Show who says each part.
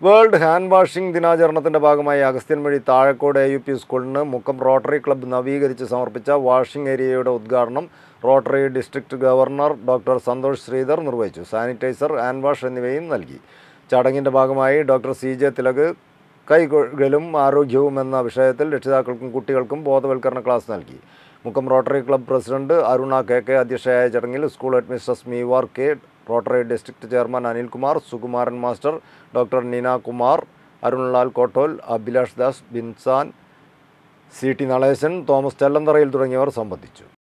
Speaker 1: world hand washing ദിനാചരണത്തിന്റെ ഭാഗമായി Agasthyanmuzhi Thazhakode A U P സ്കൂളിന് മുക്കം റോട്ടറി ക്ലബ്ബ് നവീകരിച്ച് സമർപ്പിച്ച വാഷിംഗ് ഏരിയയുടെ ഉദ്ഘാടനം rotary district governor doctor Santhosh Sreedhar നിർവഹിച്ചു സാനിറ്റൈസർ ഹാൻഡ് വാഷ് എന്നിവയും നൽകി ചടങ്ങിന്റെ ഭാഗമായി ഡോക്ടർ സി ജെ തിലക് കൈകഴുകലും ആരോഗ്യവും എന്ന വിഷയത്തിൽ രക്ഷിതാക്കൾക്കും കുട്ടികൾക്കും ബോധവൽക്കരണ ക്ലാസ് നൽകി Mukkam rotary club president Aruna K K അധ്യക്ഷയായ ചടങ്ങിൽ school headmistress Meevar K rotary district chairman Anilkumar Sukumaran master doctor Neena Kumar Arunlal Kottol Abhilash Das Binsan C T Naleshan Thomas Chellantharayil തുടങ്ങിയവർ സംബന്ധിച്ചു